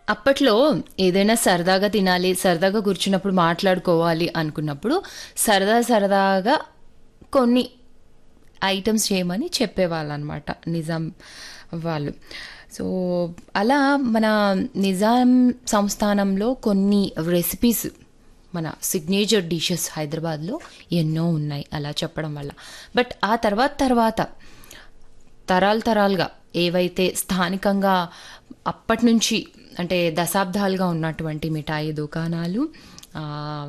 అప్పట్లో ఏదైనా సరదాగా తినాలి సరదాగా కూర్చున్నప్పుడు మాట్లాడుకోవాలి అనుకున్నప్పుడు సరదా సరదాగా కొన్ని ఐటమ్స్ చేయమని చెప్పేవాళ్ళు అనమాట నిజాం వాళ్ళు సో అలా మన నిజాం సంస్థానంలో కొన్ని రెసిపీస్ మన సిగ్నేచర్ డిషెస్ హైదరాబాద్లో ఎన్నో ఉన్నాయి అలా చెప్పడం వల్ల బట్ ఆ తర్వాత తర్వాత తరాలు తరాలుగా ఏవైతే స్థానికంగా అప్పటి నుంచి అంటే దశాబ్దాలుగా ఉన్నటువంటి మిఠాయి దుకాణాలు ఆ,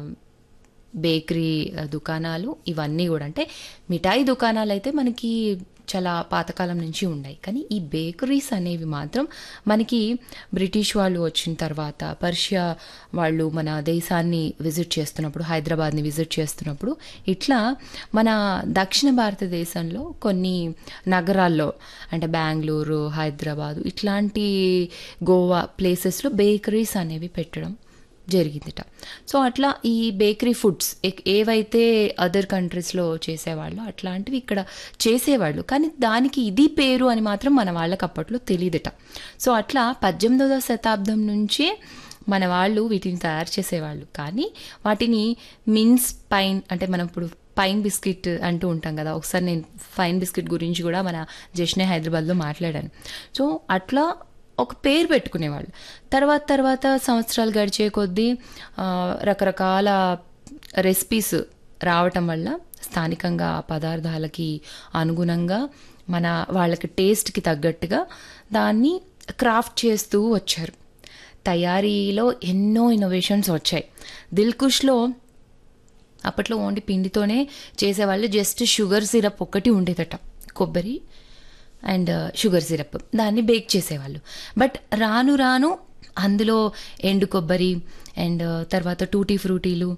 బేకరీ దుకాణాలు ఇవన్నీ కూడా అంటే మిఠాయి దుకాణాలు అయితే మనకి చాలా పాతకాలం నుంచి ఉన్నాయి కానీ ఈ బేకరీస్ అనేవి మాత్రం మనకి బ్రిటిష్ వాళ్ళు వచ్చిన తర్వాత పర్షియా వాళ్ళు మన దేశాన్ని విజిట్ చేస్తున్నప్పుడు హైదరాబాద్ని విజిట్ చేస్తున్నప్పుడు ఇట్లా మన దక్షిణ భారతదేశంలో కొన్ని నగరాల్లో అంటే బెంగళూరు హైదరాబాదు ఇట్లాంటి గోవా ప్లేసెస్లో బేకరీస్ అనేవి పెట్టడం జరిగిందిట సో అట్లా ఈ బేకరీ ఫుడ్స్ ఏ- ఏవైతే అదర్ కంట్రీస్లో చేసేవాళ్ళు అట్లాంటివి ఇక్కడ చేసేవాళ్ళు కానీ దానికి ఇది పేరు అని మాత్రం మన వాళ్ళకి అప్పట్లో తెలియదుట సో అట్లా పద్దెనిమిదవ శతాబ్దం నుంచే మన వాళ్ళు వీటిని తయారు చేసేవాళ్ళు కానీ వాటిని మిన్స్ పైన్ అంటే మనం ఇప్పుడు పైన్ బిస్కెట్ అంటూ ఉంటాం కదా ఒకసారి నేను ఫైన్ బిస్కెట్ గురించి కూడా మన జష్నే హైదరాబాద్లో మాట్లాడాను సో అట్లా ఒక పేరు పెట్టుకునేవాళ్ళు తర్వాత తర్వాత సంవత్సరాలు గడిచే కొద్దీ ఆ, రకరకాల రెసిపీస్ రావటం వల్ల స్థానికంగా ఆ పదార్థాలకి అనుగుణంగా మన వాళ్ళకి టేస్ట్కి తగ్గట్టుగా దాన్ని క్రాఫ్ట్ చేస్తూ వచ్చారు తయారీలో ఎన్నో ఇన్నోవేషన్స్ వచ్చాయి దిల్కుష్లో అప్పట్లో ఓన్లీ పిండితోనే చేసేవాళ్ళు జస్ట్ షుగర్ సిరప్ ఒక్కటి ఉండేదట కొబ్బరి అండ్ షుగర్ సిరప్ దాన్ని బేక్ చేసేవాళ్ళు బట్ రాను రాను అందులో ఎండు కొబ్బరి అండ్ తర్వాత టూటీ ఫ్రూటీలు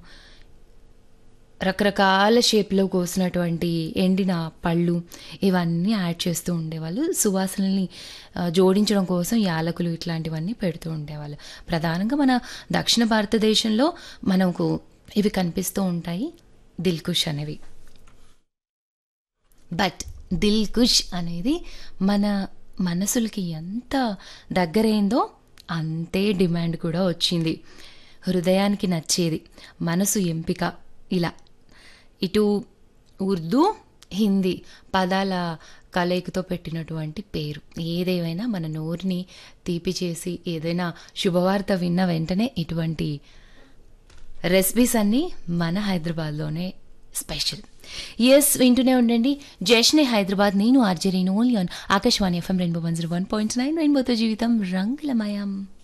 రకరకాల షేప్లో కోసినటువంటి ఎండిన పళ్ళు ఇవన్నీ యాడ్ చేస్తూ ఉండేవాళ్ళు సువాసనల్ని ఆ, జోడించడం కోసం యాలకులు ఇట్లాంటివన్నీ పెడుతూ ఉండేవాళ్ళు ప్రధానంగా మన దక్షిణ భారతదేశంలో మనకు ఇవి కనిపిస్తూ ఉంటాయి దిల్కుష్ అనేవి బట్ దిల్ కుష్ అనేది మన మనసులకి ఎంత దగ్గరైందో అంతే డిమాండ్ కూడా వచ్చింది హృదయానికి నచ్చేది మనసు ఎంపిక ఇలా ఇటు ఉర్దూ హిందీ పదాల కలయికతో పెట్టినటువంటి పేరు ఏదేమైనా మన నోరుని తీపి చేసి ఏదైనా శుభవార్త విన్న వెంటనే ఇటువంటి రెసిపీస్ అన్నీ మన హైదరాబాద్లోనే స్పెషల్ ఎస్ వింటూనే ఉండండి జష్నే హైదరాబాద్ నేను ఆర్జరీను only on Akashvani FM rainbow one zero one point nine రెయిన్బోతో జీవితం రంగులమయం